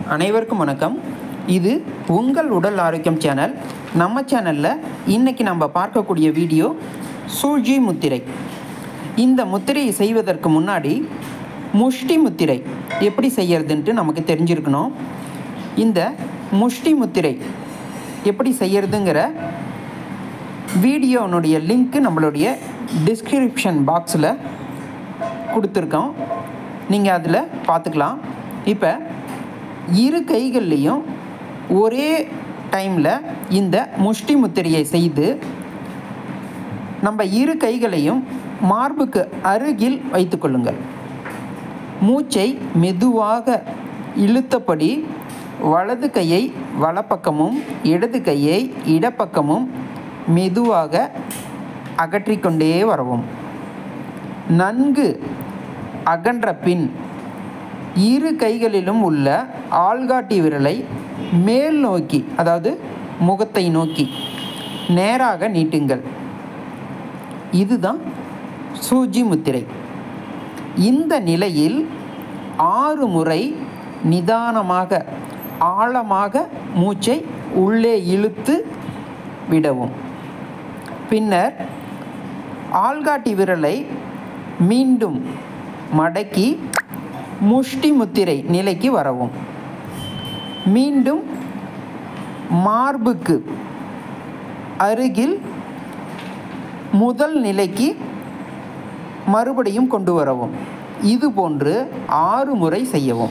அனைவருக்கும் வணக்கம் இது உங்கள் உடல் ஆரோக்கியம் சேனல் நம்ம சேனலில் இன்னைக்கு நம்ம பார்க்கக்கூடிய வீடியோ சூழ்ஜி முத்திரை இந்த முத்திரையை செய்வதற்கு முன்னாடி முஷ்டி முத்திரை எப்படி செய்யறதுன்ட்டு நமக்கு தெரிஞ்சிருக்கணும் இந்த முஷ்டி முத்திரை எப்படி செய்யறதுங்கிற வீடியோனுடைய லிங்க்கு நம்மளுடைய டிஸ்கிரிப்ஷன் பாக்ஸில் கொடுத்துருக்கோம் நீங்கள் அதில் பார்த்துக்கலாம் இப்போ இரு கைகள்லேயும் ஒரே டைமில் இந்த முஷ்டி முத்திரையை செய்து நம்ம இரு கைகளையும் மார்புக்கு அருகில் வைத்துக்கொள்ளுங்கள் மூச்சை மெதுவாக இழுத்தபடி வலது கையை வலப்பக்கமும் இடது கையை இடப்பக்கமும் மெதுவாக அகற்றிக்கொண்டே வரவும் நன்கு அகன்ற பின் இரு கைகளிலும் உள்ள ஆள்காட்டி விரலை மேல் நோக்கி அதாவது முகத்தை நோக்கி நேராக நீட்டுங்கள் இதுதான் சூஜி முத்திரை இந்த நிலையில் ஆறு முறை நிதானமாக ஆழமாக மூச்சை உள்ளே இழுத்து விடவும் பின்னர் ஆள்காட்டி விரலை மீண்டும் மடக்கி முஷ்டி முத்திரை நிலைக்கு வரவும் மீண்டும் மார்புக்கு அருகில் முதல் நிலைக்கு மறுபடியும் கொண்டு வரவும் இது போன்று ஆறு முறை செய்யவும்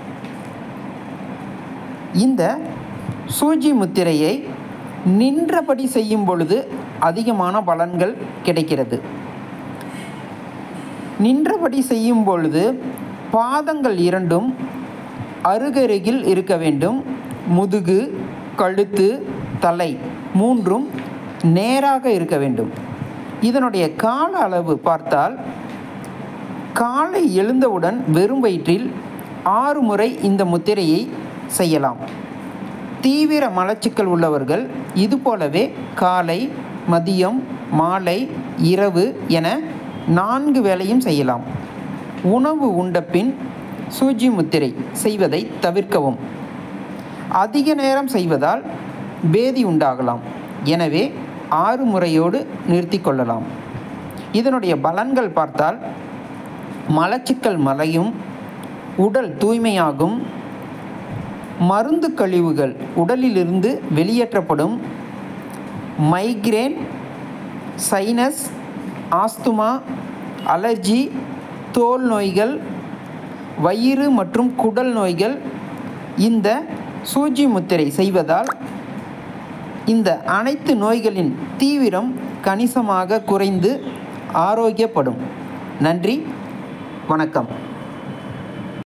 இந்த சூஜி முத்திரையை நின்றபடி செய்யும் பொழுது அதிகமான பலன்கள் கிடைக்கிறது நின்றபடி செய்யும் பொழுது பாதங்கள் இரண்டும் அருகருகில் இருக்க வேண்டும் முதுகு கழுத்து தலை மூன்றும் நேராக இருக்க வேண்டும் இதனுடைய கால அளவு பார்த்தால் காலை எழுந்தவுடன் வெறும் வயிற்றில் ஆறு முறை இந்த முத்திரையை செய்யலாம் தீவிர மலச்சிக்கல் உள்ளவர்கள் இது போலவே காலை மதியம் மாலை இரவு என நான்கு வேளையும் செய்யலாம் உணவு உண்ட பின் சூஜி முத்திரை செய்வதை தவிர்க்கவும் அதிக நேரம் செய்வதால் பேதி உண்டாகலாம் எனவே ஆறு முறையோடு நிறுத்தி கொள்ளலாம் இதனுடைய பலன்கள் பார்த்தால் மலச்சிக்கல் மலையும் உடல் தூய்மையாகும் மருந்து கழிவுகள் உடலிலிருந்து வெளியேற்றப்படும் மைக்ரேன் சைனஸ் ஆஸ்துமா அலர்ஜி தோல் நோய்கள் வயிறு மற்றும் குடல் நோய்கள் இந்த சூஜி முத்திரை செய்வதால் இந்த அனைத்து நோய்களின் தீவிரம் கணிசமாக குறைந்து ஆரோக்கியப்படும் நன்றி வணக்கம்